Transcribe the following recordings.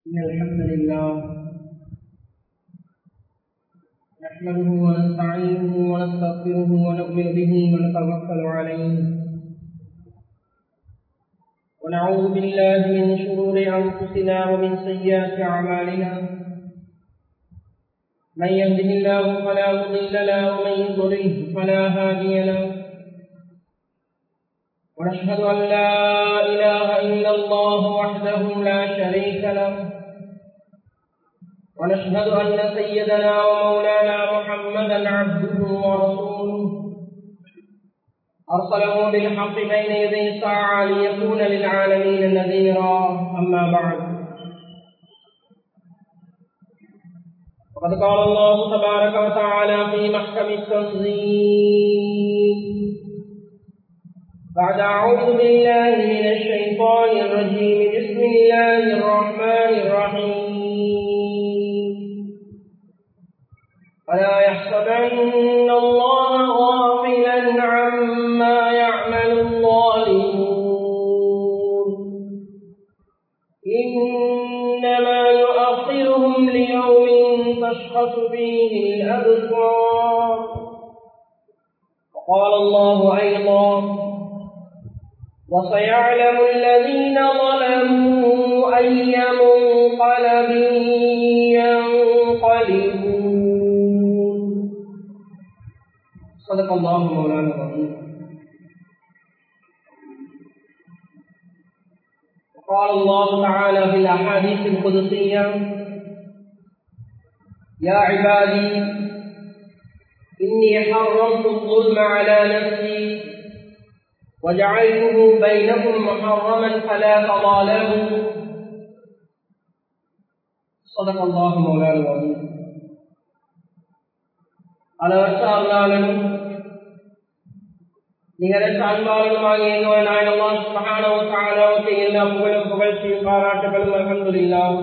إن الحمد لله نحمده ونستعينه ونستغفره ونؤمن به ونتوكل عليه ونعوذ بالله من شرور أنفسنا ومن سيئات أعمالنا من يهده الله فلا مضل له ومن يضلله فلا هادي له ونشهد أن لا إله إلا الله وحده لا شريك له ونشهد أن سيدنا ومولانا محمدا عبده ورسوله أرسله بالحق بين يدي الساعة ليكون للعالمين نذيرا أما بعد وقد قال الله تبارك وتعالى في محكم التنزيل بعد أعوذ بالله من الشيطان الرجيم بسم الله الرحمن الرحيم فلا يحسبن الله غافلا عما يعمل الظالمون إنما يؤخرهم ليوم تشخص فيه الأبصار وقال الله أيضا وسيعلم الذين ظلموا أي منقلب ينقلبون صدق الله مولانا العظيم وقال الله تعالى في الأحاديث القدسية يا عبادي إني حرمت الظلم على نفسي وجعلته بينكم محرما فلا تظالموا صدق الله مولانا العظيم அளவற்ற அருளாளனும் நிகரற்ற அன்பாளனுமாகிய எங்கள் நாயனல்லாம் சுபஹானஹு வ தஆலாவுக்கு எல்லா புகழும் புகழ்ச்சியும் பாராட்டுகளும் அல்ஹம்துலில்லாஹ்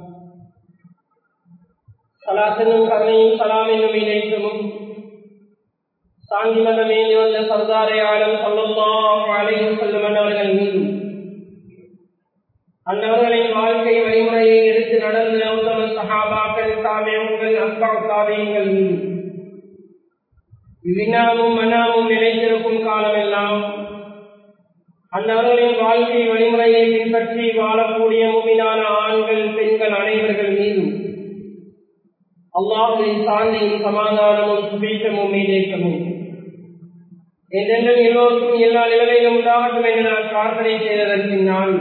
சலாத்தினும் கருணையும் சலாமினும் இணைத்தும் சாந்தி மதமேலி வந்த சர்தாரே ஆலம் சொல்லலாம் அலையும் செல்லும் அன்னவர்கள் மீதும் அன்னவர்களின் வாழ்க்கை வழிமுறையை எடுத்து நடந்த உத்தம சஹாபாக்கள் தாமியங்கள் அன்பா தாமியங்கள் மீது இவ்வினாமும் மன்னாமும் நிலைத்திருக்கும் காலமெல்லாம் அன்னவர்களின் வாழ்க்கை வழிமுறையை பின்பற்றி வாழக்கூடிய முமினான ஆண்கள் பெண்கள் அனைவர்கள் மீதும் அல்லாஹுவின் சாந்தியும் சமாதானமும் சுபீஷமும் மீதேற்றமும் என்றென்றும் எல்லோருக்கும் எல்லா நிலையிலும் உண்டாகட்டும் என்று நான் பிரார்த்தனை செய்ததன் பின்னால்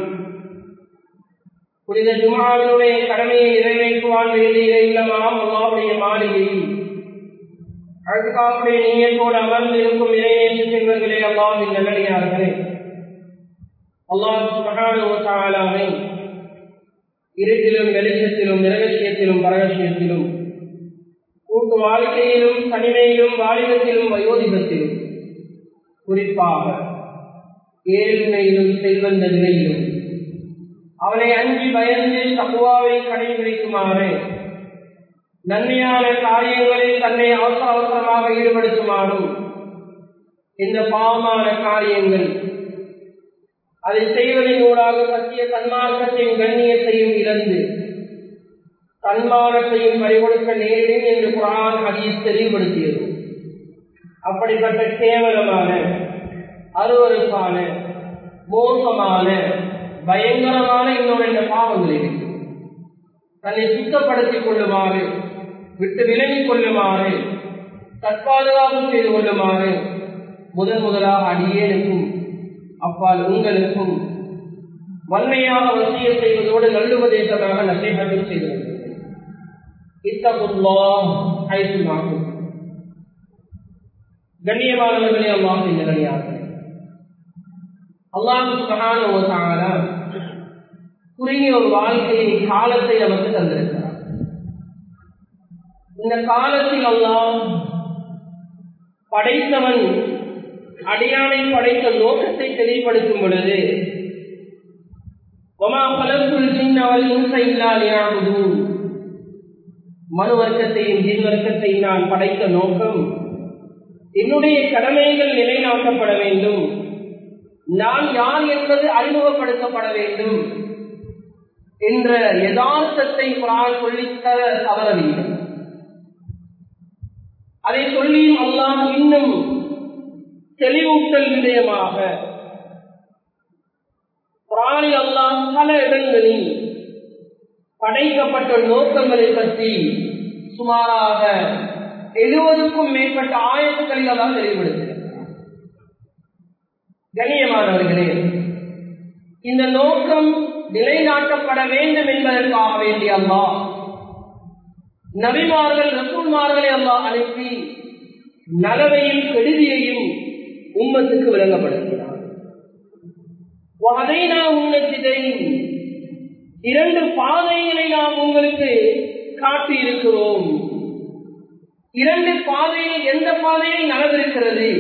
புனித ஜுமாவினுடைய கடமையை நிறைவேற்றுவான் வேலையிலே இல்லமாம் அல்லாவுடைய மாளிகையில் அழுக்காவுடைய நீயத்தோடு அமர்ந்து இருக்கும் இறைநேற்று செல்வர்களே அல்லாவின் நல்லடியார்களே அல்லாஹ் சுகானுவை இருட்டிலும் வெளிச்சத்திலும் நிரகசியத்திலும் பரகசியத்திலும் கூட்டு வாழ்க்கையிலும் தனிமையிலும் வாலிபத்திலும் வயோதிபத்திலும் குறிப்பாக ஏழ்மையிலும் செல்வந்த நிலையிலும் அவனை அஞ்சி பயந்து தப்புவாவை கடைபிடிக்குமாறு நன்மையான காரியங்களில் தன்னை அவசர அவசரமாக ஈடுபடுத்துமாறும் இந்த பாவமான காரியங்கள் அதை செய்வதன் ஊடாக சத்திய தன்மார்க்கத்தின் கண்ணியத்தையும் இழந்து தன்மானத்தையும் பறிகொடுக்க நேரிடும் என்று குரான் ஹதீஸ் தெளிவுபடுத்தியது அப்படிப்பட்ட கேவலமான அருவறுப்பான மோசமான பயங்கரமான இன்னொரு இந்த பாவங்களில் தன்னை சுத்தப்படுத்திக் கொள்ளுமாறு விட்டு விலகிக் கொள்ளுமாறு தற்பாதுகாப்பு செய்து கொள்ளுமாறு முதன் முதலாக அடியேனுக்கும் அப்பால் உங்களுக்கும் வன்மையாக வசிய செய்வதோடு நல்லுபதேசமாக நசைகளும் செய்து இத்தகுல்லாம் ஐசுமாகும் கண்ணியமானவர்களே அல்லாஹ் நிலையார்கள் அல்லாஹு சுகான குறுகிய ஒரு வாழ்க்கையை காலத்தை நமக்கு தந்திருக்கிறார் இந்த காலத்தில் அல்லாம் படைத்தவன் அடியானை படைத்த நோக்கத்தை தெளிவுபடுத்தும் பொழுது மனு வர்க்கத்தையும் ஜின் வர்க்கத்தையும் நான் படைத்த நோக்கம் என்னுடைய கடமைகள் நிலைநாட்டப்பட வேண்டும் நான் யார் என்பது அறிமுகப்படுத்தப்பட வேண்டும் என்ற யதார்த்தத்தை குரான் சொல்லித்தர தவறவில்லை அதை சொல்லியும் அல்லாஹ் இன்னும் தெளிவூட்டல் விடயமாக குரானில் அல்லாஹ் பல இடங்களில் படைக்கப்பட்ட நோக்கங்களை பற்றி சுமாராக எழுபதுக்கும் மேற்பட்ட ஆயத்துக்களில் அல்லாஹ் தெளிவுபடுத்தினார் கண்ணியமானவர்களே இந்த நோக்கம் நிலைநாட்டப்பட வேண்டும் என்பதற்காக வேண்டிய அல்லா நபிமார்கள் ரசூல்மார்களை அல்லா அனுப்பி நலவையும் கெடுதியையும் உம்மத்துக்கு விளங்கப்படுத்தினார் அதைனா உன்னத்திதை இரண்டு பாதைகளை நாம் உங்களுக்கு காட்டி இருக்கிறோம் இரண்டு பாதையில் எந்த பாதையில் நடந்திருக்கிறது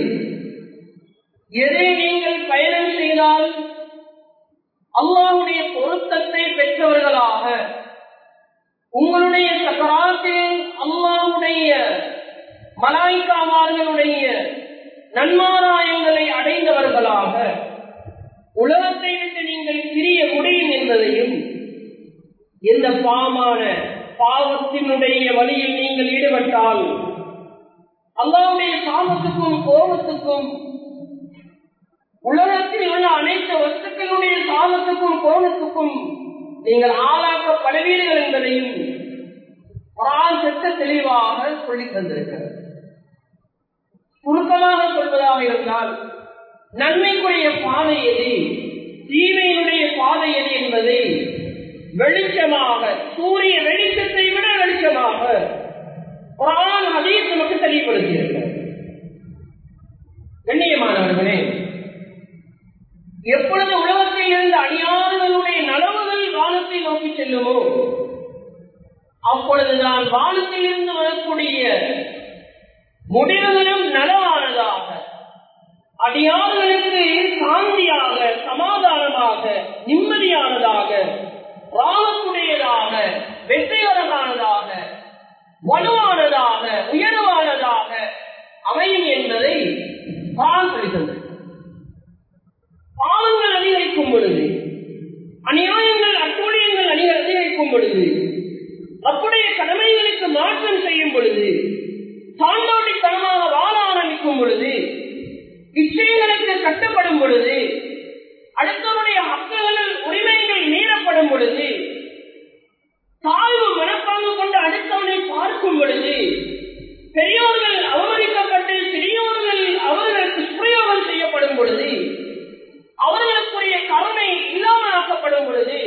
எதை நீங்கள் பயணம் செய்தால் அல்லாவுடைய பொருத்தத்தை பெற்றவர்களாக உங்களுடைய சக்கராத்தில் அல்லாவுடைய மலாய்க்காமார்களுடைய நன்மாராயங்களை அடைந்தவர்களாக உலகத்தை விட்டு நீங்கள் பிரிய முடியும் என்பதையும் எந்த பாமான பாவத்தினுடைய வழியில் நீங்கள் ஈடுபட்டால் அல்லாவுடைய சாபத்துக்கும் கோபத்துக்கும் உலகத்தில் உள்ள அனைத்து வஸ்துக்களுடைய சாபத்துக்கும் கோபத்துக்கும் நீங்கள் ஆளாக்கப்படுவீர்கள் என்பதையும் குரான் செத்த தெளிவாக சொல்லி தந்திருக்கிறது சுருக்கமாக சொல்வதாக இருந்தால் நன்மைக்குரிய பாதை எது தீமையினுடைய பாதை எது என்பதை வெளிச்சமாக சூரிய வெளிச்சத்தை விட வெளிச்சமாக குரான் அதையும் நமக்கு தெளிவுபடுத்தியிருக்கிறது கண்ணியமானவர்களே எப்பொழுது உலகத்தில் இருந்த அடியார்களுடைய நலவுகள் வானத்தை நோக்கி செல்லுமோ அப்பொழுதுதான் வானத்தில் இருந்து வரக்கூடிய முடிவுகளும் நலவானதாக அடியார்களுக்கு சாந்தியாக சமாதானமாக நிம்மதியானதாக ராமத்துடையதாக வெற்றிகரமானதாக வலுவானதாக உயர்வானதாக அமையும் என்பதை பால் சொல்லித்தந்தது பாவங்கள் அதிகரிக்கும் பொழுது அநியாயங்கள் அட்டூழியங்கள் அதிகரிக்கும் பொழுது அப்படிய கடமைகளுக்கு மாற்றம் செய்யும் பொழுது தாண்டோட்டித்தனமாக வாழ ஆரம்பிக்கும் பொழுது இச்சைகளுக்கு கட்டப்படும் பொழுது அடுத்தவருடைய ஹக்குகளில் உரிமைகள் மீறப்படும் பொழுது தாழ்வு மனப்பாங்கு கொண்டு அடுத்தவனை பார்க்கும் பொழுது பெரியோர்கள் அவமதிக்கப்பட்டு சிறியோர்கள் அவர்களுக்கு சுயயோகம் செய்யப்படும் பொழுது அவர்களுக்குரிய கருணை இல்லாமல் ஆக்கப்படும் பொழுது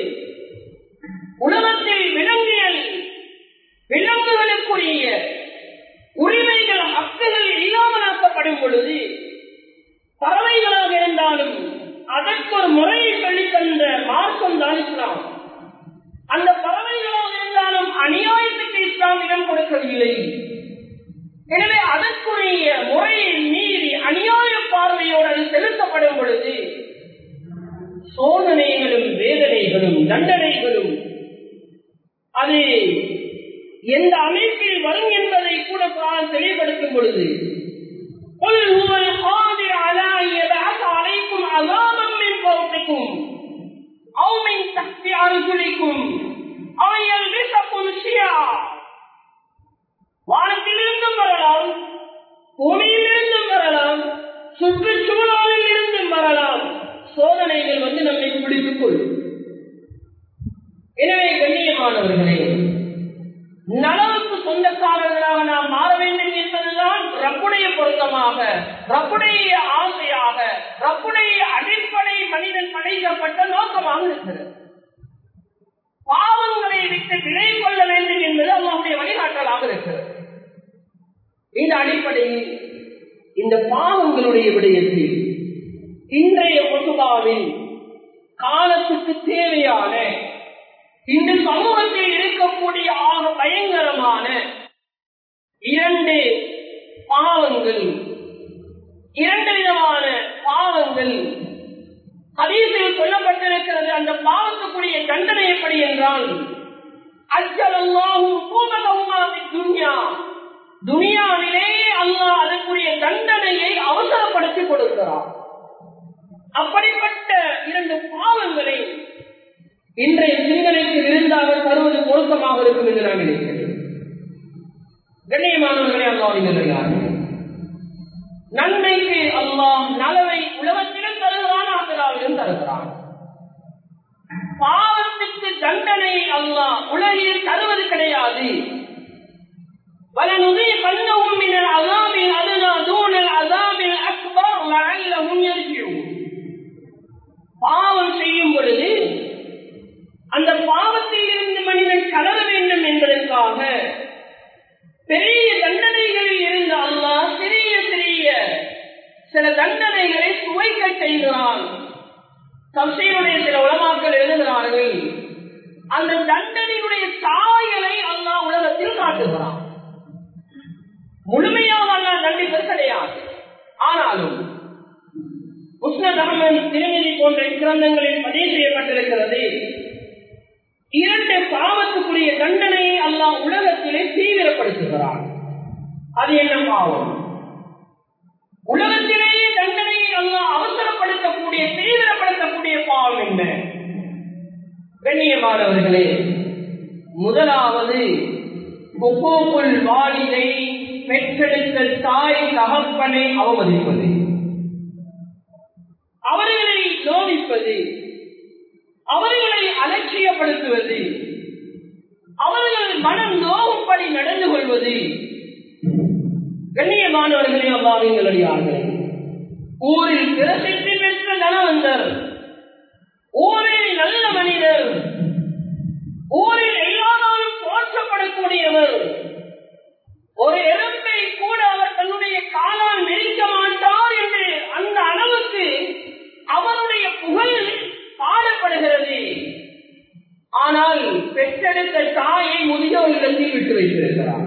உலகத்தில் விலங்கியல் விலங்குகளுக்குரிய உரிமைகள் ஹக்குகள் இல்லாமல் ஆக்கப்படும் பொழுது பறவைகளாக இருந்தாலும் அதற்கு ஒரு முறையை சொல்லித் தந்த மார்க்கம் தான் இஸ்லாம் அந்த பறவைகளாக இருந்தாலும் அநியாயத்துக்கு இஸ்லாம் இடம் கொடுக்கவில்லை எனவே அதற்குரிய முறையை மீறி அநியாய பார்வையோடு அது செலுத்தப்படும் பொழுது சோதனைகளும் வேதனைகளும் தண்டனைகளும் அது எந்த அமைப்பில் வரும் என்பதை கூட குரான் தெளிவுபடுத்தும் பொழுது قل هو القادر على أن يبعث عليكم عذابا من فوقكم أو من تحت أرجلكم أو يلبسكم شيعا வானத்திலிருந்தும் வரலாம் பூமியிலிருந்தும் வரலாம் சுற்றுச்சூழலில் இருந்தும் வரலாம் சோதனைகள் வந்து நம்மை பிடித்துக் கொள்ளும் எனவே கண்ணியமானவர்களே நலவுக்கு சொந்தக்காரர்களாக நாம் மாற வேண்டும் என்பதுதான் ரப்புடைய பொருத்தமாக ரப்புடைய ஆசையாக ரப்புடைய அடிப்படை மனிதன் படைக்கப்பட்ட நோக்கமாக இருக்கிறது பாவங்களை விட்டு விலை கொள்ள வேண்டும் என்பது அவனுடைய வழிகாட்டலாக இருக்கிறது இந்த அடிப்படையில் இந்த பாவங்களுடைய விடயத்தில் இன்றைய பொதுவாவில் காலத்துக்கு தேவையான இந்த சமூகத்தில் இருக்கக்கூடிய ஆக பயங்கரமான இரண்டு பாவங்கள் இரண்டு விதமான பாவங்கள் ஹதீஸில் சொல்லப்பட்டிருக்கிறது அந்த பாவத்துக்குரிய தண்டனை எப்படி என்றால் அச்சலல்லாஹும் துன்யா துனியாவிலே அல்லாஹ் அதற்குரிய தண்டனையை அவசரப்படுத்தி கொடுக்கிறார் அப்படிப்பட்ட இரண்டு பாவங்களை இன்றைய சிந்தனைக்கு விருந்தாக தருவது பொருத்தமாக இருக்கும் என்று நான் நினைக்கிறேன் கண்ணியமானவர்களே அல்லாவின் நன்மைக்கு அல்லாஹ் நலவை உலகத்திலும் தருகிறான் ஆசிராவிலும் தருகிறான் பாவத்துக்கு தண்டனை அல்லாஹ் உலகில் தருவது கிடையாது ولنذيقنهم من العذاب الأدنى دون العذاب الأكبر لعلهم يرجعون பாவம் செய்யும் பொழுது அந்த பாவத்தில் இருந்து மனிதன் கலர வேண்டும் என்பதற்காக பெரிய தண்டனைகளில் இருந்து அல்லாஹ் சிறிய சிறிய சில தண்டனைகளை சுவைக்க செய்கிறான் தப்சீருடைய சில உலமாக்கள் எழுதுகிறார்கள் அந்த தண்டனையுடைய சாயலை அல்லாஹ் உலகத்தில் காட்டுகிறான் முழுமையாக அல்லாஹ் தண்டிப்பது கிடையாது ஆனாலும் உஸ்னத் அகமது திருமதி போன்ற கிரந்தங்களில் பதிவு செய்யப்பட்டிருக்கிறது இரண்டு பாவத்துக்குரிய தண்டனையை அல்லாஹ் உலகத்திலே தீவிரப்படுத்துகிறான் அது என்ன பாவம் உலகத்திலேயே தண்டனையை அல்லாஹ் அவசரப்படுத்தக்கூடிய தீவிரப்படுத்தக்கூடிய பாவம் என்ன கண்ணியமானவர்களே முதலாவது குப்போக்குள் வாலிதை பெற்றெடுத்த தாய் தகப்பனை அவமதிப்பது அவர்களை நோவிப்பது அவர்களை அலட்சியப்படுத்துவது அவர்கள் மனம் நோவும்படி நடந்து கொள்வது கண்ணியமானவர்களே அவ்வாறுங்களே ஊரில் பிரசித்தி பெற்ற தனவந்தர் ஊரில் நல்ல மனிதர் ஊரில் எல்லாராலும் போற்றப்படக்கூடியவர் ஒரு எறும்பை கூட அவர் தன்னுடைய காலால் மெரிக்க மாட்டார் என்று அந்த அளவுக்கு அவருடைய புகழ் பாடப்படுகிறது ஆனால் பெற்றெடுத்த தாயை முதியோர் இல்லத்தில் விட்டு வைத்திருக்கிறார்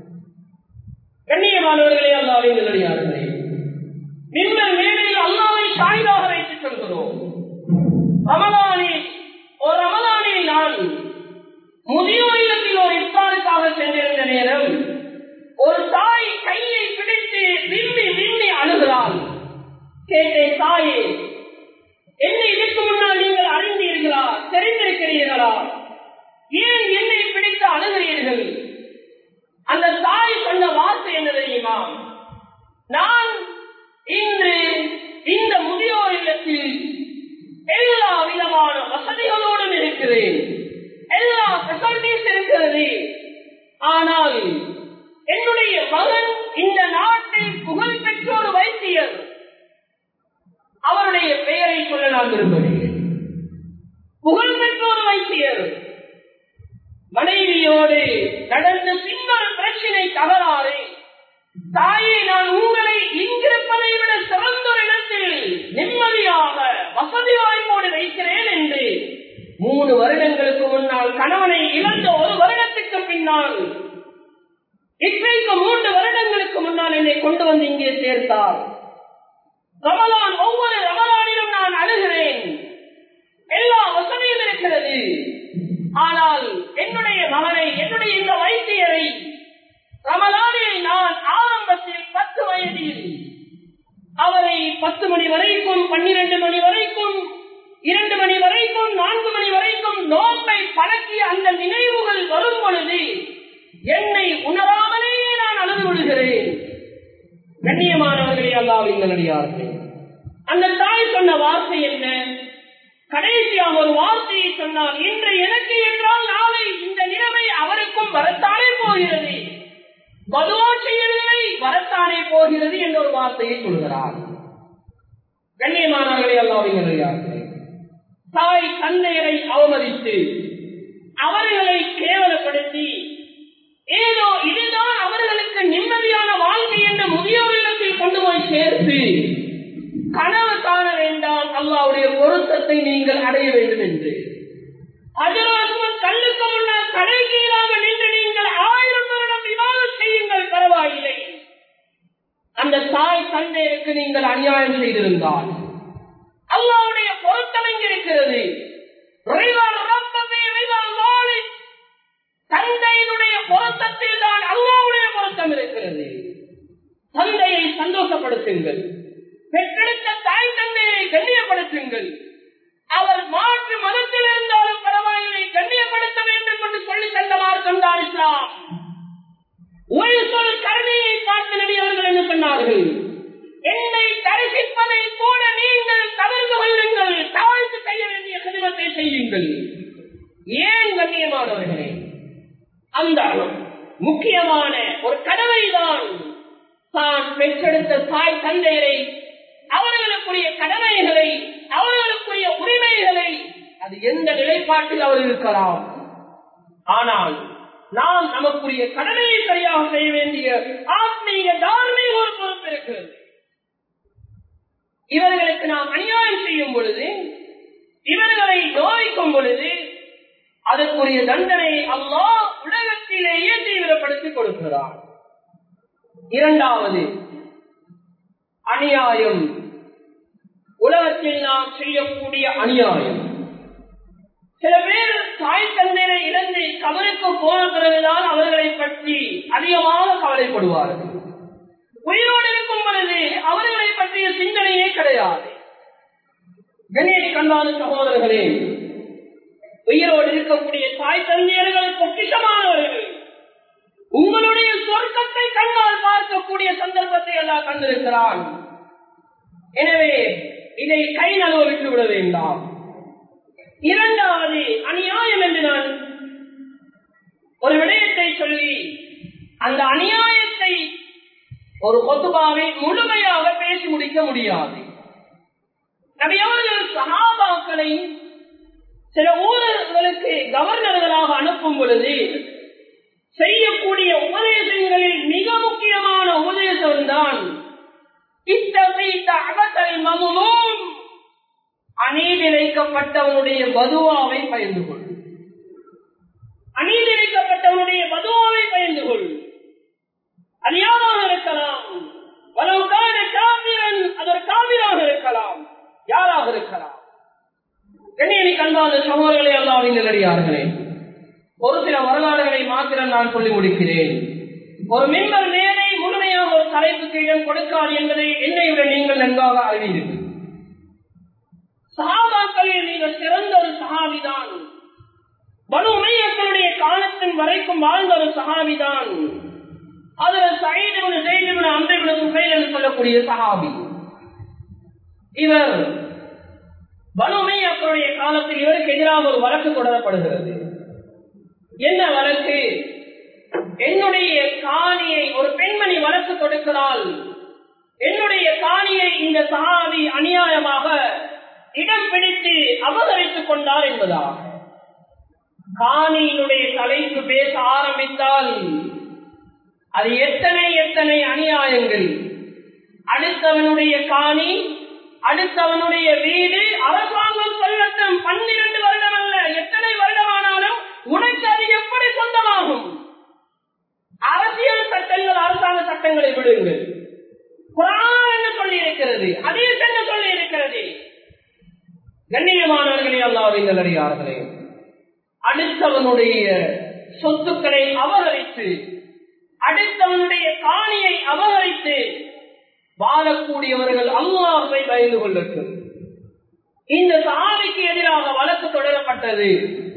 கண்ணியமானவர்களே அல்லாவின் நல்லடியார்களே நீங்கள் மேடையில் அல்லாவை சாய்வாக வைத்துக் கொள்கிறோம் ரமலானில் ஒரு ரமலானில் நான் முதியோர் இல்லத்தில் ஒரு இஃப்தாருக்காக சென்றிருந்த நேரம் ஒரு தாய் கையை பிடித்து விம்மி விம்மி அழுகிறாள் கேட்டேன் தாயே என்னை இதற்கு முன்னால் நீங்கள் அறிந்தீர்களா தெரிந்திருக்கிறீர்களா ஏன் என்னை பிடித்து அழுகிறீர்கள் அந்த தாய் சொன்ன வார்த்தை என்ன தெரியுமா நான் இன்று இந்த முதியோர் இல்லத்தில் எல்லா விதமான வசதிகளோடும் இருக்கிறேன் எல்லா பெசலிட்டிஸ் இருக்கிறது ஆனால் என்னுடைய மகன் இந்த நாட்டில் புகழ் பெற்ற ஒரு வைத்தியர் அவருடைய பெயரை சொல்ல நான் விரும்புகிறேன் புகழ் பெற்ற ஒரு வைத்தியர் மனைவியோடு நடந்த பின்னர் பிரச்சனை தகராறு தாயை நான் உங்களை இங்கிருப்பதை விட சிறந்த ஒரு இடத்தில் நிம்மதியாக வசதி வாய்ப்போடு வைக்கிறேன் என்று மூணு வருடங்களுக்கு முன்னால் கணவனை இழந்த ஒரு வருடத்துக்கு பின்னால் இன்றைக்கு மூன்று வருடங்களுக்கு முன்னால் என்னை கொண்டு வந்து இங்கே சேர்த்தார் ரமலான் ஒவ்வொரு ரமலானிலும் நான் அழுகிறேன் எல்லா வசதியும் இருக்கிறது ஆனால் என்னுடைய மகனை என்னுடைய இந்த வைத்தியரை ரமலானில் நான் ஆரம்பத்தில் பத்து வயதில் அவரை பத்து மணி வரைக்கும் பன்னிரண்டு மணி வரைக்கும் இரண்டு மணி வரைக்கும் நான்கு மணி வரைக்கும் நோம்பை பழக்கிய அந்த நினைவுகள் வரும் பொழுது என்னை உணராமலேயே நான் அழுது விடுகிறேன் கண்ணியமானவர்களே அல்லாவின் நல்லடியார்களே அந்த தாய் சொன்ன வார்த்தை என்ன கடைசியாக ஒரு வார்த்தையை சொன்னால் இன்று எனக்கு என்றால் நாளை இந்த நிலைமை அவருக்கும் வரத்தானே போகிறது பதுவா செய்யவில்லை வரத்தானே போகிறது என்ற ஒரு வார்த்தையை சொல்கிறார் கண்ணியமானவர்களே அல்லாவின் நல்லடியார்களே தாய் தந்தையரை அவமதித்து அவர்களை கேவலப்படுத்தி ஏதோ இதுதான் அவர்களுக்கு நிம்மதியான வாழ்க்கை என்ற முதியோர் இல்லத்தில் கொண்டு போய் சேர்த்து கனவு காண வேண்டாம் அல்லாவுடைய பொருத்தத்தை நீங்கள் அடைய வேண்டும் என்று அஜராசுமன் கல்லுக்கு முன்னால் கடை கீழாக நின்று நீங்கள் ஆயிரம் வருடம் விவாதம் செய்யுங்கள் பரவாயில்லை அந்த தாய் தந்தையருக்கு நீங்கள் அநியாயம் செய்திருந்தால் அல்லாவுடைய பொருத்தம் எங்கிருக்கிறது தந்தையினுடைய பொருத்தத்தில் தான் அல்லாவுடைய பொருத்தம் இருக்கிறது தந்தையை சந்தோஷப்படுத்துங்கள் பெற்றெடுத்த தாய் தந்தையை கண்ணியப்படுத்துங்கள் அவர் மாற்று மதத்தில் இருந்தாலும் பரவாயில்லை சொன்னார்கள் என்னை தரிசிப்பதை கூட நீங்கள் தவிர்த்து கொள்ளுங்கள் தாழ்த்து செய்ய வேண்டிய கடிதத்தை செய்யுங்கள் ஏன் கண்ணியமானவர்களே அந்த முக்கியமான ஒரு கடமைதான் தான் பெற்றெடுத்த தாய் தந்தையரை அவர்களுக்குரிய கடமைகளை அவர்களுக்குரிய உரிமைகளை அது எந்த நிலைப்பாட்டில் அவர் இருக்கலாம் ஆனால் நாம் நமக்குரிய கடமையை சரியாக செய்ய வேண்டிய ஆத்மீக தார்மீக ஒரு பொறுப்பு இருக்கிறது இவர்களுக்கு நாம் அநியாயம் செய்யும் பொழுது இவர்களை நோய்க்கும் பொழுது அதற்குரிய தண்டனை அல்லாஹ் உலகத்திலேயே தீவிரப்படுத்தி கொடுக்கிறார் இரண்டாவது அநியாயம் உலகத்தில் நாம் செய்யக்கூடிய அநியாயம் சில பேர் தாய் தந்தையை இழந்து கவலைக்கு போன பிறகுதான் அவர்களை பற்றி அதிகமாக கவலைப்படுவார்கள் உயிரோடு இருக்கும் பொழுது அவர்களை பற்றிய சிந்தனையே கிடையாது கணேடி கண்ணான சகோதரர்களே உயிரோடு இருக்கக்கூடிய தாய் தந்தையர்கள் பொக்கிஷமானவர்கள் உங்களுடைய சொர்க்கத்தை கண்ணால் பார்க்கக்கூடிய சந்தர்ப்பத்தை எல்லாம் கண்டிருக்கிறான் எனவே இதை கை நழுவ விட்டு விட வேண்டாம் இரண்டாவது அநியாயம் என்று நான் ஒரு விடயத்தை சொல்லி அந்த அநியாயத்தை ஒரு கொத்துபாவை முழுமையாக பேசி முடிக்க முடியாது நபியவர்கள் சகாபாக்களை சில ஊழல்களுக்கு கவர்னர்களாக அனுப்பும் பொழுது செய்யக்கூடிய உபதேசங்களில் மிக முக்கியமான உபதேசம் தான் அநீதிழைக்கப்பட்டவனுடைய பதுவாவை பயந்து கொள் அநீதிழைக்கப்பட்டவனுடைய பதுவாவை பயந்து கொள் அது யாராக இருக்கலாம் வலவுக்கான காவிரன் அது ஒரு காவிராக இருக்கலாம் யாராக இருக்கலாம் கண்ணியணி கண்பான சகோதரர்களை அல்லாவின் நிலடியார்களே ஒரு சில வரலாறுகளை மாத்திரம் நான் சொல்லி முடிக்கிறேன் ஒரு மின்பர் மேலே முழுமையாக ஒரு தலைப்புக்கு இடம் கொடுக்காது என்பதை என்னை விட நீங்கள் நன்றாக அறிவீர்கள் சகாபாக்களில் நீங்கள் சிறந்த ஒரு சகாவிதான் பனு உமையர்களுடைய காலத்தின் வரைக்கும் வாழ்ந்த ஒரு சகாவிதான் அதில் சைடுவன் செய்திவன் அன்றைவிட சுகை என்று சொல்லக்கூடிய சகாபி இவர் பனுமையக்களுடைய காலத்தில் இவருக்கு எதிராக ஒரு வழக்கு தொடரப்படுகிறது என்ன வழக்கு என்னுடைய காணியை ஒரு பெண்மணி வழக்கு கொடுக்கிறாள் என்னுடைய காணியை இந்த சகாபி அநியாயமாக இடம் பிடித்து அபகரித்துக் கொண்டார் என்பதாக காணியினுடைய தலைப்பு பேச ஆரம்பித்தால் அது எத்தனை எத்தனை அநியாயங்கள் அடுத்தவனுடைய காணி அடுத்தவனுடைய வீடு அரசாங்கம் சொல்லட்டும் பன்னிரண்டு வருடம் அல்ல எத்தனை வருடமானாலும் உனக்கு அது எப்படி சொந்தமாகும் அரசியல் சட்டங்கள் அரசாங்க சட்டங்களை விடுங்கள் குரான் என்ன சொல்லி இருக்கிறது அதீஸ் என்ன சொல்லி இருக்கிறது கண்ணியமானவர்களே அல்லாவின் நல்லடியார்களே அடுத்தவனுடைய சொத்துக்களை அபகரித்து அடுத்தவனுடைய காணியை அபகரித்து வாழக்கூடியவர்கள் அல்லாஹை பயந்து கொள்ளட்டும் இந்த சஹாபிக்கு எதிராக வழக்கு தொடரப்பட்டது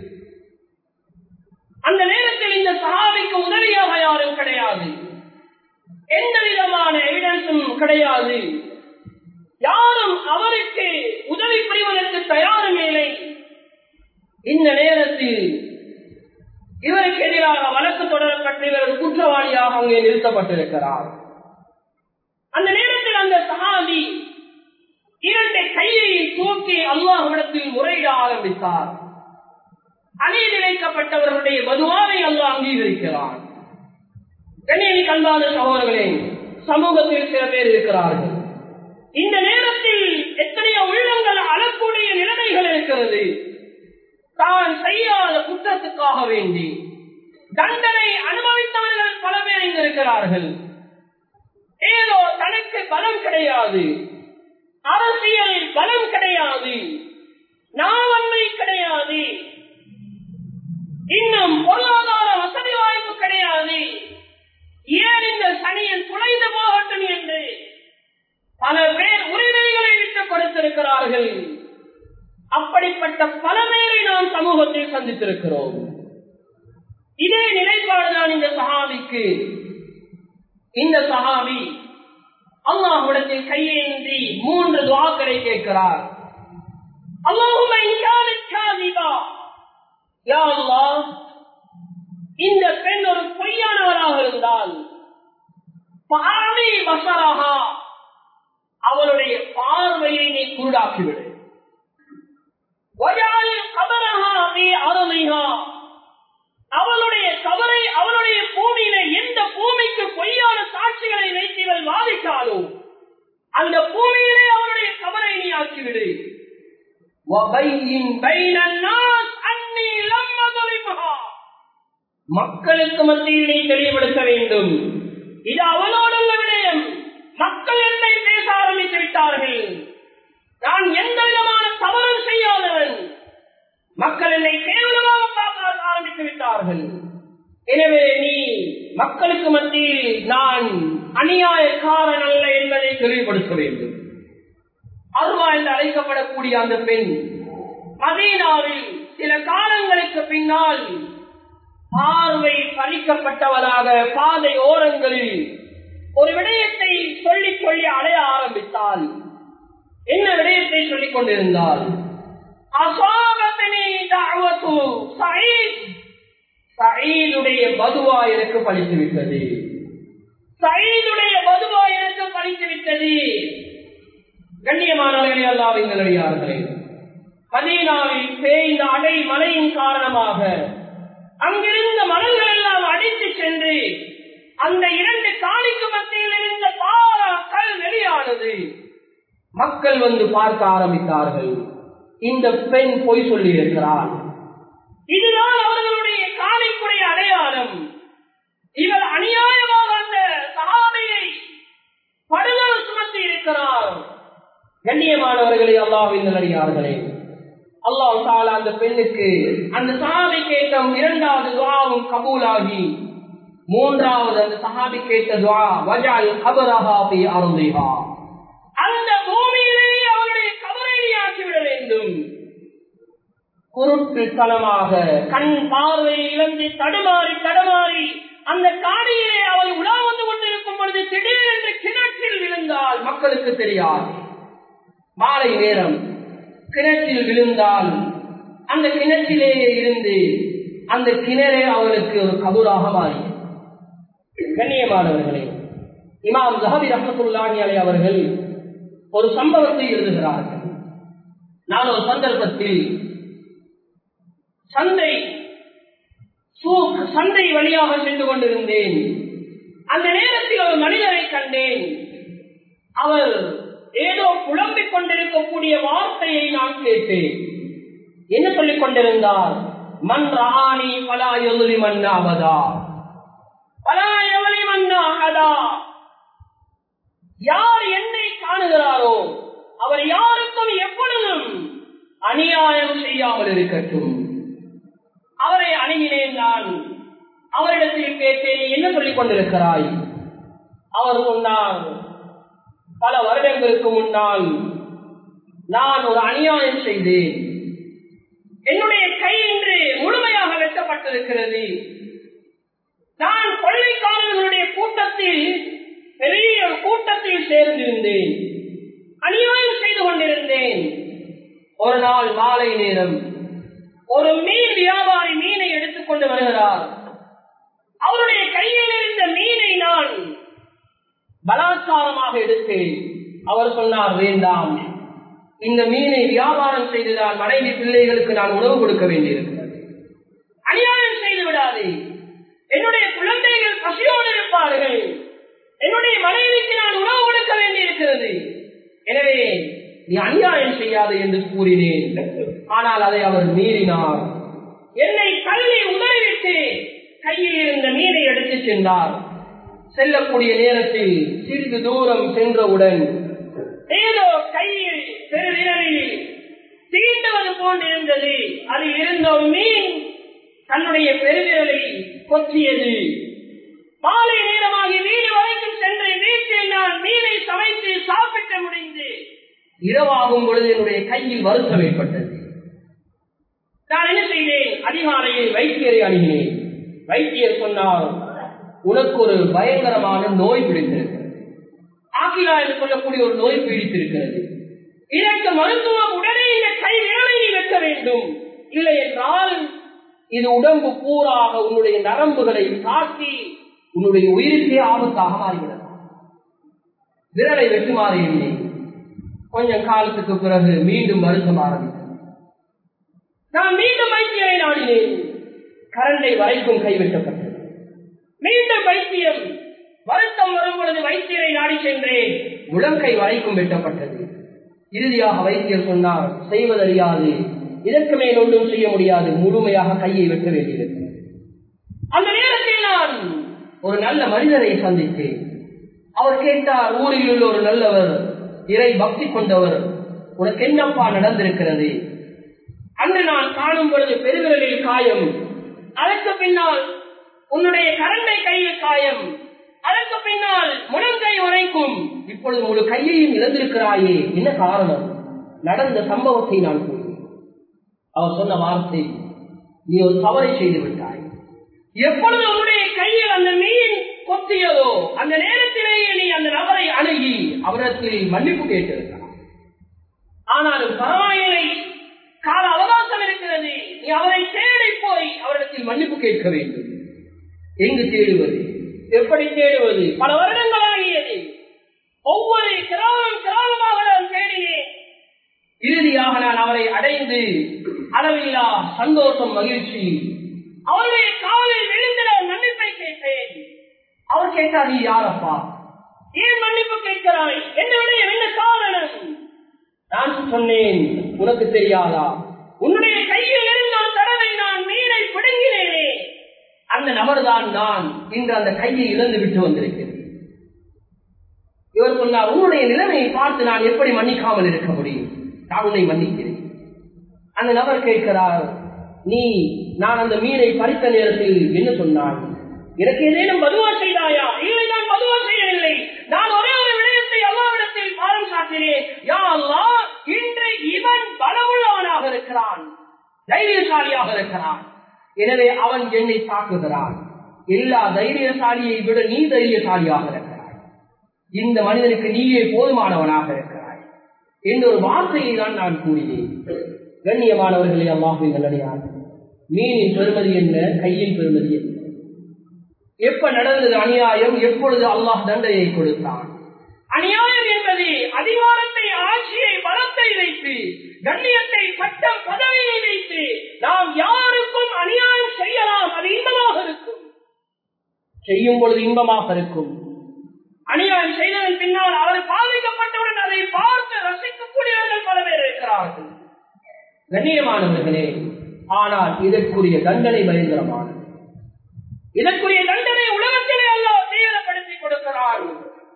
அந்த நேரத்தில் இந்த சஹாபிக்கு உதவியாக யாரும் கிடையாது எந்த விதமான எவிடன்ஸும் கிடையாது யாரும் அவருக்கு உதவி புரிவதற்கு தயாரும் இல்லை இந்த நேரத்தில் இவருக்கு எதிராக வழக்கு தொடரப்பட்டு இவர் குற்றவாளியாக அங்கே நிறுத்தப்பட்டிருக்கிறார் அந்த நேரத்தில் அந்த சகாதி இரண்டு கையை தூக்கி அல்லாஹ்விடத்தில் முறையிட ஆரம்பித்தார் அநீதி வைக்கப்பட்டவர்களுடைய மதுவாவை அல்லாஹ் அங்கீகரிக்கிறார் கண்ணியனி கண்பான சகோதரர்களே சமூகத்தில் சில பேர் இருக்கிறார்கள் இந்த நேரத்தில் எத்தனையோ உள்ளங்கள் அழக்கூடிய நிலைமைகள் இருக்கிறது தான் செய்யாத குற்றத்துக்காக வேண்டி தண்டனை அனுபவித்தவர்கள் பல பேர் இங்கு இருக்கிறார்கள் ஏதோ தனக்கு பலம் கிடையாது அரசியல் பலம் கிடையாது நாவன்மை கிடையாது இன்னும் பொருளாதார வசதி வாய்ப்பு கிடையாது ஏன் இந்த சனியன் துளைந்து போகட்டும் என்று பல பேர் உரிமைகளை விட்டு கொடுத்திருக்கிறார்கள் அப்படிப்பட்ட பல பேரை நாம் சமூகத்தில் சந்தித்திருக்கிறோம் இதே நிலைப்பாடுதான் இந்த சஹாபிக்கு இந்த சஹாபி அல்லாஹ்விடத்தில் கையேந்தி மூன்று துவாக்களை கேட்கிறார் அல்லாஹும்ம இன் கானத் காதிபா யா அல்லாஹ் இந்த பெண் ஒரு பொய்யானவராக இருந்தால் பாவி பசராகா அவளுடைய பார்வையை நீ குருடாக்கிவிடு வஜால் கபரஹா நீ அருமைஹா அவளுடைய கபரை அவளுடைய பூமியில எந்த பூமிக்கு பொய்யான சாட்சிகளை வைத்து இவள் வாதிட்டாலோ அந்த பூமியிலே அவளுடைய கபரை நீ ஆக்கிவிடு وَبَيِّنْ بَيْنَ النَّاسِ أَنِّي لَمْ أَظْلِمْهَا. மக்களுக்கு மத்தியில் நீ தெளிவுபடுத்த வேண்டும் இது அவளோடுள்ள விடயம் மக்கள் என்னை பேச ஆரம்பித்து விட்டார்கள் நான் எந்த விதமான தவறும் செய்யாதவன் மக்கள் என்னை கேவலமாக பார்க்க ஆரம்பித்து விட்டார்கள் எனவே நீ மக்களுக்கு மத்தியில் நான் அநியாயக்காரன் அல்ல என்பதை தெளிவுபடுத்த வேண்டும் அருவா என்று அழைக்கப்படக்கூடிய அந்த பெண் மதீனாவில் சில காலங்களுக்கு பின்னால் பார்வை பறிக்கப்பட்டவராக பாதை ஓரங்களில் ஒரு விடயத்தை சொல்லிச் சொல்லி அடைய ஆரம்பித்தால் என்ன விடயத்தை சொல்லிக் கொண்டிருந்தால் அசாபத்தினி தஅவத்து சயீத் சயீதுடைய பதுவா எனக்கு பழித்து விட்டது சயீதுடைய பதுவா எனக்கு பழித்து விட்டது கண்ணியமானவர்களே அல்லாவின் நிலையார்களே மதீனாவில் பெய்த அடை மழையின் காரணமாக அங்கிருந்த மணல்கள் எல்லாம் அடித்து சென்று அந்த இரண்டு காணிக்கு மத்தியில் இருந்த பாரா கல் வெளியானது மக்கள் வந்து பார்க்க ஆரம்பித்தார்கள் இந்த பெண் பொய் சொல்லி இருக்கிறார் இதுதான் அவர்களுடைய காணிக்குடைய அடையாளம் இவர் அநியாயமாக அந்த சகாபையை படுதல் சுமத்தி இருக்கிறார் கண்ணியமானவர்களே அல்லாவின் நல்லடியார்களே அல்லாஹ் தாலா அந்த பெண்ணுக்கு அந்த சஹாபி கேட்ட இரண்டாவது துவாவும் கபூலாகி மூன்றாவது அந்த சஹாபி கேட்ட துவா வஜால் கபரஹா பி அருந்திஹா அந்த பூமியிலேயே அவருடைய கபரை ஆக்கிவிட வேண்டும் குருட்டு தனமாக கண் பார்வை இழந்து தடுமாறி தடுமாறி அந்த காடியிலே அவள் உலா வந்து கொண்டிருக்கும் பொழுது திடீரென்று கிணற்றில் விழுந்தால் மக்களுக்கு தெரியாது மாலை நேரம் கிணற்றில் விழுந்தால் அந்த கிணற்றிலேயே இருந்து அந்த கிணறே அவளுக்கு ஒரு கபூராக மாறியது கண்ணியமானவர்களே இமாம் ஜஹபி ரஹமத்துல்லாஹி அலை அவர்கள் ஒரு சம்பவத்தை எழுதுகிறார்கள் நான் ஒரு சந்தர்ப்பத்தில் சந்தை சூக் சந்தை வழியாக சென்று கொண்டிருந்தேன் அந்த நேரத்தில் ஒரு மனிதரை கண்டேன் அவர் ஏதோ புலம்பிக் கொண்டிருக்கக்கூடிய வார்த்தையை நான் கேட்டேன் என்ன சொல்லிக் கொண்டிருந்தார் மண் ராணி பலா எதிரி மன்னாவதா பலா எவரி மன்னாகதா யார் என்னை காணுகிறாரோ அவர் யாருக்கும் எப்பொழுதும் அநியாயம் செய்யாமல் இருக்கட்டும் அவரை அணுகினேன் நான் அவரிடத்தில் கேட்டேன் நீ என்ன சொல்லிக் கொண்டிருக்கிறாய் அவர் சொன்னார் பல வருடங்களுக்கு முன்னால் நான் ஒரு அநியாயம் செய்தேன் என்னுடைய கை இன்று முழுமையாக வெட்டப்பட்டிருக்கிறது நான் கொள்ளைக்காரர்களுடைய கூட்டத்தில் பெரிய ஒரு கூட்டத்தில் சேர்ந்திருந்தேன் அநியாயம் செய்து கொண்டிருந்தேன் ஒரு நாள் மாலை நேரம் ஒரு மீன் வியாபாரி மீனை எடுத்துக்கொண்டு வருகிறார் அவருடைய கையில் இருந்த மீனை நான் பலாத்காரமாக எடுத்தேன் அவர் சொன்னார் வேண்டாம் இந்த மீனை வியாபாரம் செய்துதான் மனைவி பிள்ளைகளுக்கு நான் உணவு கொடுக்க வேண்டியிருக்கிறது அநியாயம் செய்து விடாதே என்னுடைய குழந்தைகள் பசியோடு இருப்பார்கள் என்னுடைய மனைவிக்கு நான் உணவு கொடுக்க வேண்டியிருக்கிறது எனவே நீ அநியாயம் செய்யாது என்று கூறினேன் ஆனால் அதை அவர் மீறினார் என்னை கல்வி உதவிவிட்டு கையில் இருந்த மீனை எடுத்து சென்றார் செல்லக்கூடிய நேரத்தில் சிறிது தூரம் சென்றவுடன் ஏதோ கையில் பெருவிரலில் தீண்டுவது போன்றிருந்தது அதில் இருந்த ஒரு மீன் தன்னுடைய பெருவிரலை கொத்தியது மாலை நேரமாகி வீடு வரைக்கும் சென்று வீட்டில் நான் மீனை சமைத்து சாப்பிட்டு முடிந்து இரவாகும் பொழுது என்னுடைய கையில் வருத்தம் ஏற்பட்டது நான் என்ன செய்தேன் அதிகாலையில் வைத்தியரை அணுகினேன் வைத்தியர் சொன்னார் உனக்கு ஒரு பயங்கரமான நோய் பிடித்திருக்கிறது ஆகிலா என்று சொல்லக்கூடிய ஒரு நோய் பீடித்திருக்கிறது இதற்கு மருத்துவம் உடனே இந்த கை விரலை நீ வெட்ட வேண்டும் இல்லை என்றால் இது உடம்பு பூராக உன்னுடைய நரம்புகளை தாக்கி உன்னுடைய உயிருக்கே ஆபத்தாக மாறிவிடலாம் விரலை வெட்டுமாறு இல்லை கொஞ்சம் காலத்துக்கு பிறகு மீண்டும் மருத்துவம் ஆரம்பித்தது நான் மீண்டும் வைத்தியரை நாடினேன் கரண்டை வரைக்கும் கைவிட்டப்பட்டது மீண்டும் வைத்தியம் வருத்தம் வரும் பொழுது வைத்தியரை நாடி சென்றேன் முழங்கை வரைக்கும் வெட்டப்பட்டது இறுதியாக வைத்தியர் சொன்னார் செய்வதறியாது இதற்கு மேல் ஒன்றும் செய்ய முடியாது முழுமையாக கையை வெட்ட வேண்டியிருக்கிறது அந்த நேரத்தில் நான் ஒரு நல்ல மனிதரை சந்தித்தேன் அவர் கேட்டார் ஊரில் உள்ள ஒரு நல்லவர் இறை பக்தி கொண்டவர் உனக்கு என்னப்பா நடந்திருக்கிறது அன்று நான் காணும் பொழுது பெருவிரலில் காயம் அதற்கு பின்னால் உன்னுடைய கரண்டை கையில் காயம் அதற்கு பின்னால் முழங்கை வரைக்கும் இப்பொழுது முழு கையையும் இழந்திருக்கிறாயே என்ன காரணம் நடந்த சம்பவத்தை நான் கூறினேன் அவர் சொன்ன வார்த்தை நீ ஒரு தவறை செய்து விட்டாய் எப்பொழுது உன்னுடைய கையில் அந்த மீன் கொத்தியதோ அந்த நேரத்திலேயே நீ அந்த நபரை அணுகி அவரிடத்தில் மன்னிப்பு கேட்டிருக்கிறார் ஆனாலும் பரவாயில்லை கால அவகாசம் இருக்கிறது நீ அவரை தேடி போய் அவரிடத்தில் மன்னிப்பு கேட்க வேண்டும் எங்கு தேடுவது எப்படி தேடுவது பல வருடங்கள் ஆகியது ஒவ்வொரு கிராமம் கிராமமாக நான் தேடினேன் இறுதியாக நான் அவரை அடைந்து அளவில்லா சந்தோஷம் மகிழ்ச்சி அவருடைய காலில் விழுந்து நான் மன்னிப்பை கேட்டேன் அவர் கேட்டார் நீ யாரப்பா ஏன் மன்னிப்பு கேட்கிறாய் என்னுடைய என்ன காரணம் நான் சொன்னேன் உனக்கு தெரியாதா உன்னுடைய கையில் இருந்த ஒரு தடவை நான் மீனை பிடுங்கினேனே அந்த நபர்தான் நான் இன்று அந்த கையை இழந்து விட்டு வந்திருக்கிறேன் இவர் சொன்னார் உன்னுடைய நிலைமையை பார்த்து நான் எப்படி மன்னிக்காமல் இருக்க முடியும் நான் உன்னை மன்னிக்கிறேன் அந்த நபர் கேட்கிறார் நீ நான் அந்த மீனை பறித்த நேரத்தில் என்ன சொன்னான் எனக்கு ஏதேனும் பதுவா செய்தாயா இல்லை நான் பதுவா செய்யவில்லை நான் ஒரே ஒரு விடயத்தை அல்லாவிடத்தில் பாரம் சாட்டினேன் யா அல்லா இன்று இவன் பலமுள்ளவனாக இருக்கிறான் தைரியசாலியாக இருக்கிறான் எனவே அவன் என்னை தாக்குகிறான் எல்லா தைரியசாலியை விட நீ தைரியசாலியாக இருக்கிறாய் இந்த மனிதனுக்கு நீயே போதுமானவனாக இருக்கிறாய் என்ற ஒரு வார்த்தையை தான் நான் கூறினேன் கண்ணியமானவர்களே அல்லாஹின் நல்லடியார் மீனின் பெருமதி என்ன கையின் பெருமதி என்ன எப்ப நடந்தது அநியாயம் எப்பொழுது அல்லாஹ் தண்டனையை கொடுத்தான் அநியாயம் என்பது அதிகாரத்தை ஆட்சியை பலத்தை வைத்து கண்ணியத்தை பட்டம் பதவியை வைத்து நாம் யாருக்கும் அநியாயம் செய்யலாம் அது இன்பமாக இருக்கும் செய்யும் பொழுது இன்பமாக இருக்கும் அநியாயம் செய்ததன் பின்னால் அவர் பாதிக்கப்பட்டவுடன் அதை பார்த்து ரசிக்கக்கூடியவர்கள் பல பேர் இருக்கிறார்கள் கண்ணியமானவர்களே ஆனால் இதற்குரிய தண்டனை பயங்கரமானது இதற்குரிய தண்டனை உலகத்திலே அல்லாஹ் தீவிரப்படுத்தி கொடுக்கிறார்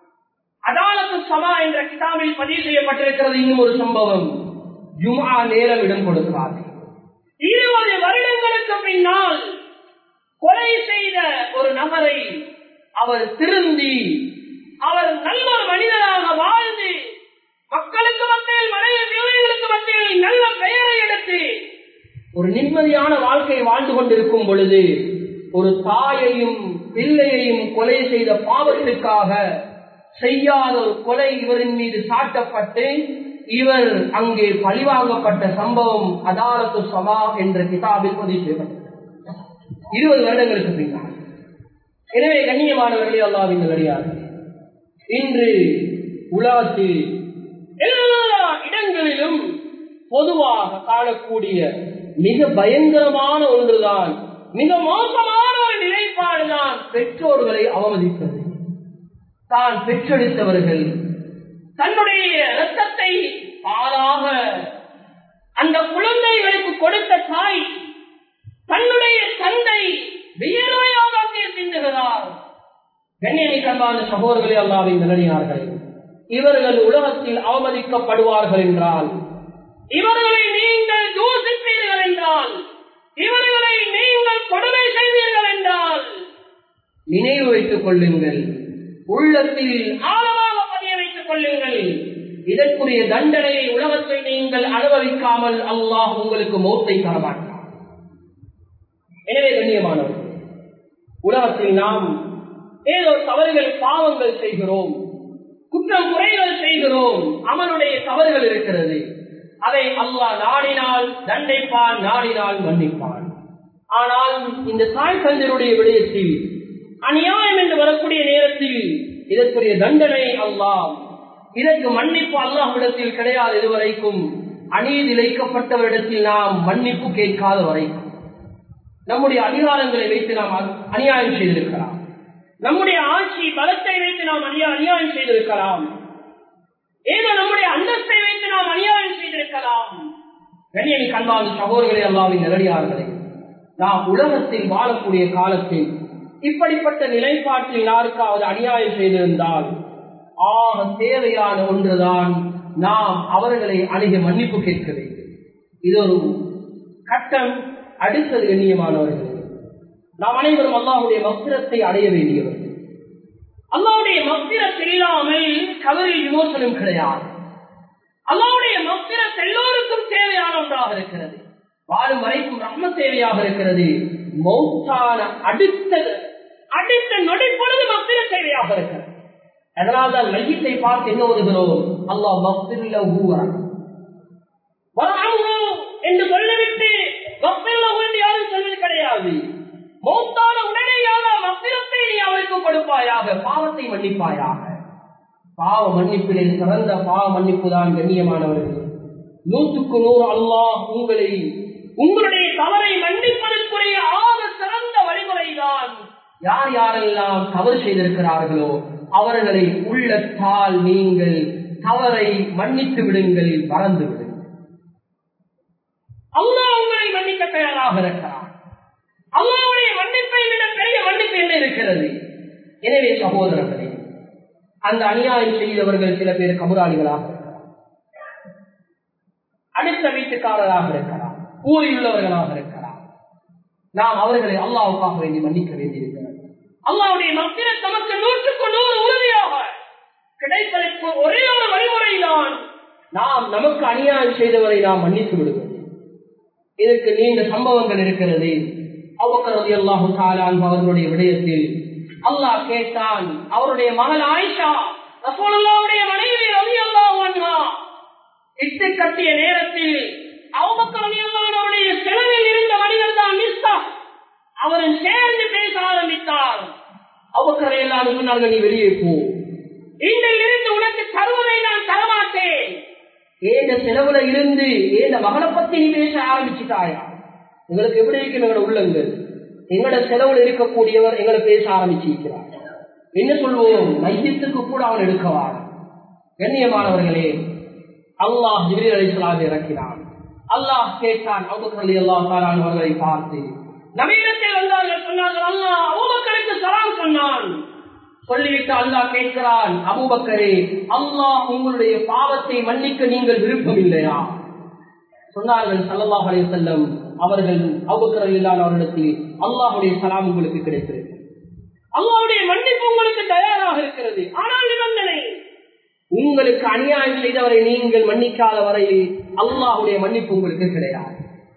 அதாலத்து சமா என்ற கிதாபில் பதிவு செய்யப்பட்டிருக்கிறது இன்னும் ஒரு சம்பவம் ஜுமா நேரம் இடம் கொடுக்கிறார் இருபது வருடங்களுக்கு பின்னால் கொலை செய்த ஒரு நபரை அவர் திருந்தி அவர் நல்ல ஒரு மனிதராக வாழ்ந்து மக்களுக்கு மத்தியில் மனைவி பிள்ளைகளுக்கு மத்தியில் நல்ல பெயரை எடுத்து ஒரு நிம்மதியான வாழ்க்கை வாழ்ந்து கொண்டிருக்கும் பொழுது ஒரு தாயையும் பிள்ளையையும் கொலை செய்த பாவத்திற்காக செய்யாத ஒரு கொலை இவரின் மீது சாட்டப்பட்டு இவர் அங்கே பழிவாங்கப்பட்ட சம்பவம் அதாலத்து சபா என்ற கிதாபில் பதிவு செய்யப்பட்டது இருபது வருடங்களுக்கு பின்னால் எனவே கண்ணியமானவர்களே அல்லாவின் நல்லடியார்கள் இன்று உலகத்தில் எல்லா இடங்களிலும் பொதுவாக காணக்கூடிய மிக பயங்கரமான ஒன்றுதான் மிக மோசமான ஒரு நிலைப்பாடுதான் பெற்றோர்களை அவமதிப்பது தான் பெற்றெடுத்தவர்கள் தன்னுடைய ரத்தத்தை பாலாக அந்த குழந்தைகளுக்கு கொடுத்த தாய் தன்னுடைய தந்தை வியர்வையாக அங்கே சிந்துகிறார் கண்ணியமிக்கமான சகோதரர்களே அல்லாவின் நிலையார்கள் இவர்கள் உலகத்தில் அவமதிக்கப்படுவார்கள் என்றால் இவர்களை நீங்கள் தூசிப்பீர்கள் என்றால் இவர்களை நீங்கள் கொடுமை செய்வீர்கள் என்றால் நினைவு வைத்துக் கொள்ளுங்கள் உள்ளத்தில் ஆழமாக பதிய வைத்துக் கொள்ளுங்கள் இதற்குரிய தண்டனையை உலகத்தில் நீங்கள் அனுபவிக்காமல் அல்லாஹ் உங்களுக்கு மௌத்தை தரமாட்டார் எனவே கண்ணியமானவர்கள் உலகத்தில் நாம் ஏதோ தவறுகள் பாவங்கள் செய்கிறோம் குற்றம் குறைகள் செய்கிறோம் அவனுடைய தவறுகள் இருக்கிறது அதை அல்லாஹ் நாடினால் தண்டிப்பான் நாடினால் மன்னிப்பான் ஆனால் இந்த தாய் தந்தருடைய விடயத்தில் அநியாயம் என்று வரக்கூடிய நேரத்தில் இதற்குரிய தண்டனை அல்லாஹ் இதற்கு மன்னிப்பு அல்லாஹ்விடத்தில் கிடையாது இதுவரைக்கும் அநீதி இழைக்கப்பட்டவரிடத்தில் நாம் மன்னிப்பு கேட்காத வரைக்கும் நம்முடைய அதிகாரங்களை வைத்து நாம் அநியாயம் செய்திருக்கலாம் நம்முடைய ஆட்சி பலத்தை வைத்து நாம் அநியா அநியாயம் செய்திருக்கலாம் ஏதோ நம்முடைய அந்தஸ்தை வைத்து நாம் அநியாயம் செய்திருக்கலாம் கண்ணியன் கண்பான சகோதரர்களே அல்லாவின் நிலடியார்களே நாம் உலகத்தில் வாழக்கூடிய காலத்தில் இப்படிப்பட்ட நிலைப்பாட்டில் யாருக்காவது அநியாயம் செய்திருந்தால் ஆக தேவையான ஒன்றுதான் நாம் அவர்களை அணுக மன்னிப்பு கேட்க வேண்டும் இது ஒரு கட்டம் அடுத்தது எண்ணியமானவர்கள் நாம் அனைவரும் அல்லாஹுடைய மஸ்திரத்தை அடைய வேண்டியவர்கள் அல்லாவுடைய மஸ்திரத் இல்லாமல் கவரில் விமோசனம் கிடையாது அல்லாவுடைய மஸ்திரத் எல்லோருக்கும் தேவையான ஒன்றாக இருக்கிறது வாழும் வரைக்கும் ரஹ்ம தேவையாக இருக்கிறது மௌத்தான அடுத்த அடுத்த நொடி பொழுது மஸ்திர தேவையாக இருக்கிறது அதனால்தான் மையத்தை பார்த்து என்ன ஓதுகிறோம் அல்லாஹ் மஸ்திரில் ஊவரன் என்று சொல்லிவிட்டு மஸ்திரில் யாரும் சொல்வது கிடையாது மௌத்தான உடனேயாக மஸ்திரத்தை நீ அவருக்கு கொடுப்பாயாக பாவத்தை மன்னிப்பாயாக பாவ மன்னிப்பிலே சிறந்த பாவ மன்னிப்பு தான் கண்ணியமானவர்கள் நூற்றுக்கு நூறு அல்லாஹ் உங்களை உங்களுடைய தவறை மன்னிப்பதற்குரிய ஆக சிறந்த வழிமுறைதான் யார் யாரெல்லாம் தவறு செய்திருக்கிறார்களோ அவர்களை உள்ளத்தால் நீங்கள் தவறை மன்னித்து விடுங்கள் மறந்து விடுங்கள் அல்லாஹ் உங்களை மன்னிக்க தயாராக இருக்கிறார் அல்லாவுடைய மன்னிப்பை விட பெரிய மன்னிப்பு என்ன இருக்கிறது எனவே சகோதரர்களே அந்த அநியாயம் செய்தவர்கள் சில பேர் கபுராளிகளாக இருக்கிறார் அடுத்த வீட்டுக்காரராக இருக்கிறார் ஊரில் உள்ளவர்களாக இருக்கிறார் நாம் அவர்களை அல்லாவுக்காக வேண்டி மன்னிக்க வேண்டியிருக்கிறது அல்லாவுடைய மத்திர தமக்கு நூற்றுக்கு நூறு உறுதியாக கிடைப்பதற்கு ஒரே ஒரு வழிமுறைதான் நாம் நமக்கு அநியாயம் செய்தவரை நாம் மன்னித்து விடுவது இதற்கு நீண்ட சம்பவங்கள் இருக்கிறது அவ்வக்கரது அல்லாஹு அவர்களுடைய விடயத்தில் அல்லாஹ் கேட்டான் அவருடைய மகள் ஆயிஷா ரசோல்லாவுடைய மனைவி ரவி அல்லாஹ் இட்டு கட்டிய நேரத்தில் அவருடைய செலவில் இருந்த மனிதர் தான் மிஸ்தா அவரை சேர்ந்து பேச ஆரம்பித்தார் அவக்கரை எல்லாம் சொன்னார்கள் நீ வெளியே போ இன்றில் இருந்து உனக்கு தருவதை நான் தரமாட்டேன் ஏந்த செலவுல இருந்து ஏந்த மகனை பத்தி நீ பேச ஆரம்பிச்சுட்டாயா எங்களுக்கு எப்படி இருக்கு எங்களோட உள்ளங்கள் எங்களோட செலவுல இருக்கக்கூடியவர் எங்களை பேச ஆரம்பிச்சிருக்கிறார் என்ன சொல்வோம் மையத்துக்கு கூட அவன் எடுக்கவான் கண்ணியமானவர்களே அல்லாஹ் ஜிபிரி அலிஸ்லாவை இறக்கினான் அல்லாஹ் கேட்டான் அவுபக்கர் அல்லாஹ் அவர்களை பார்த்து நவீனத்தில் வந்தார்கள் சொன்னார்கள் அல்லாஹ் அபூபக்கருக்கு சலாம் சொன்னான் சொல்லிவிட்டு அல்லாஹ் கேட்கிறான் அபூபக்கரே அல்லாஹ் உங்களுடைய பாவத்தை மன்னிக்க நீங்கள் விருப்பம் இல்லையா சொன்னார்கள் சல்லல்லாஹ் அலைஹி செல்லம் அவர்கள் அபுக்கர் இல்லாத அவரிடத்தில் அல்லாஹுடைய சலாம் உங்களுக்கு கிடைக்கிறது அல்லாஹுடைய மன்னிப்பு உங்களுக்கு தயாராக இருக்கிறது ஆனால் நிபந்தனை உங்களுக்கு அநியாயம் செய்தவரை நீங்கள் மன்னிக்காத வரையில் அல்லாஹுடைய மன்னிப்பு உங்களுக்கு கிடையாது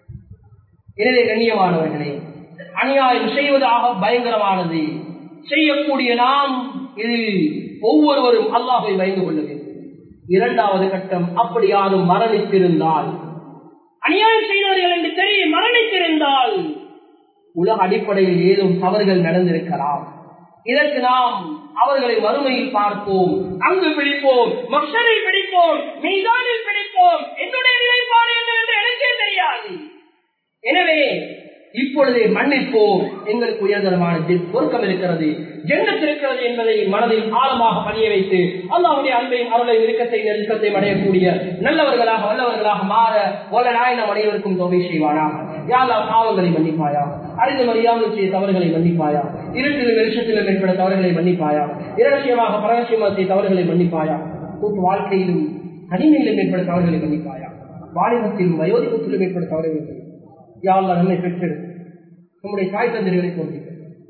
எனவே கண்ணியமானவர்களே அநியாயம் செய்வதாக பயங்கரமானது செய்யக்கூடிய நாம் இது ஒவ்வொருவரும் அல்லாஹை பயந்து கொள்ள வேண்டும் இரண்டாவது கட்டம் அப்படி யாரும் மரணித்திருந்தால் அநியாயம் செய்தவர்கள் என்று தெரியும் மரணித்திருந்தால் உலக அடிப்படையில் ஏதும் தவறுகள் நடந்திருக்கலாம் இதற்கு நாம் அவர்களை வறுமையில் பார்ப்போம் அங்கு பிடிப்போம் மக்சரை பிடிப்போம் மீதானில் பிடிப்போம் என்னுடைய நிலைப்பாடு என்ன என்று எனக்கே தெரியாது எனவே இப்பொழுதே மன்னிப்போம் எங்களுக்கு உயர்தரமான பொருக்கம் இருக்கிறது ஜென்னத் இருக்கிறது என்பதை மனதில் ஆழமாக பணிய வைத்து அல்லாவுடைய அன்பையும் அருளையும் இறுக்கத்தை நெருக்கத்தை அடையக்கூடிய நல்லவர்களாக வல்லவர்களாக மாற ஒல நாயனம் அனைவருக்கும் தொகை செய்வானாக யாரா பாவங்களை மன்னிப்பாயா அறிந்து மறியாமல் செய்ய தவறுகளை மன்னிப்பாயா இருட்டிலும் வெளிச்சத்திலும் ஏற்பட தவறுகளை மன்னிப்பாயா இரகசியமாக பரகசியமாக செய்ய தவறுகளை மன்னிப்பாயா கூட்டு வாழ்க்கையிலும் தனிமையிலும் ஏற்பட தவறுகளை மன்னிப்பாயா வாலிபத்திலும் வயோதிபத்திலும் ஏற்பட தவறுகளை யாழ்லா நம்மை பெற்று நம்முடைய தாய் தந்திரிகளை கொண்டிருக்கிறது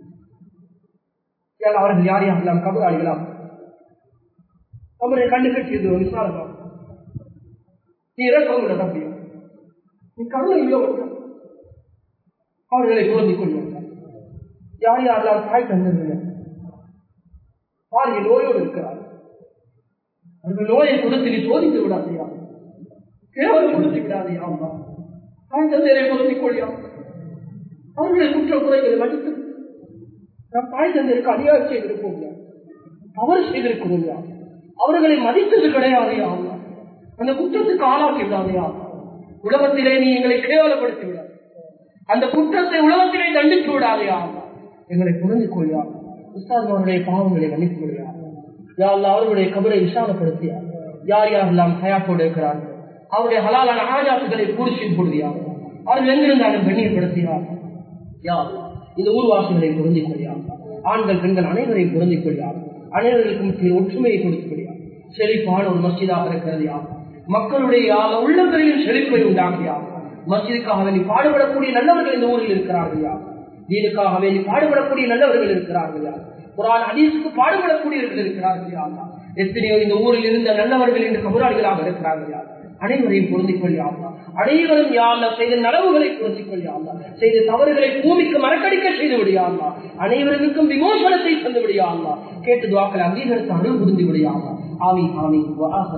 அவர்கள் யார் யாரெல்லாம் கபராளிகளாம் நம்முடைய கண்ணு கட்டியது விசாரணம் நீ இறக்கவங்கள தம்பியும் நீ கருணை இல்லோ அவர்களை பொருந்திக் கொள்வார்கள் யார் யாரெல்லாம் தாய் தந்திருந்த பாரிய நோயோடு இருக்கிறார் அவர்கள் நோயை கொடுத்து நீ சோதித்து விடாதையா கேவலப்படுத்தி விடாதையா அம்மா தாய் தந்தையரை பொருத்திக் கொள்ளியா அவர்களை குற்ற குறைகளை மதித்து நம் தாய் தந்தையருக்கு அநியாயம் செய்திருப்போம் தவறு செய்திருக்கிறோம் அவர்களை மதித்தது கிடையாதையா அம்மா அந்த குற்றத்துக்கு ஆளாக்கி விடாதையா உலகத்திலே நீ எங்களை கேவலப்படுத்தி விடாது அந்த குற்றத்தை உலகத்திலே தண்டித்து விடாதையா அம்மா எங்களை புரிந்து கொள்ளியா உஸ்தாத்மாருடைய பாவங்களை மன்னித்து கொள்ளியா யாரெல்லாம் அவர்களுடைய கபரை விசாலப்படுத்தியா யார் யாரெல்லாம் ஹயாத்தோடு இருக்கிறார்கள் அவருடைய ஹலாலான ஆஜாத்துகளை பூரிச்சில் போடுவியா அவர்கள் எங்கிருந்தாலும் கண்ணியப்படுத்தியா யார் இந்த ஊர்வாசிகளை பொருந்திக் கொள்ளியா ஆண்கள் பெண்கள் அனைவரையும் பொருந்திக் கொள்ளியா அனைவருக்கும் மத்தியில் ஒற்றுமையை கொடுத்துக் கொள்ளியா செழிப்பான ஒரு மஸ்ஜிதாக இருக்கிறது யா மக்களுடைய யார் உள்ளங்களிலும் செழிப்பை உண்டாக்கியா மஸ்ஜிதுக்காக வேண்டி பாடுபடக்கூடிய நல்லவர்கள் இந்த ஊரில் இருக்கிறார்கள் யா தீனுக்காக வேண்டி பாடுபடக்கூடிய நல்லவர்கள் இருக்கிறார்கள் யா குரான் ஹதீஸுக்கு பாடுபடக்கூடியவர்கள் இருக்கிறார்கள் யா அல்லாஹ். எத்தனையோ இந்த ஊரில் இருந்த நல்லவர்கள் இன்று கபராளிகளாக இருக்கிறார்கள் யா அனைவரையும் பொருந்திக் கொள்ளியாமா அனைவரும் யாழ்லா செய்த நலவுகளை பொருந்திக் கொள்ளியாமா செய்த தவறுகளை பூமிக்கு மறக்கடிக்க செய்து விடியாமா அனைவருக்கும் விமோசனத்தை தந்து விடியாமா கேட்டு துவாக்களை அங்கீகரித்து அருள் புரிந்து விடியாமா ஆமி ஆமி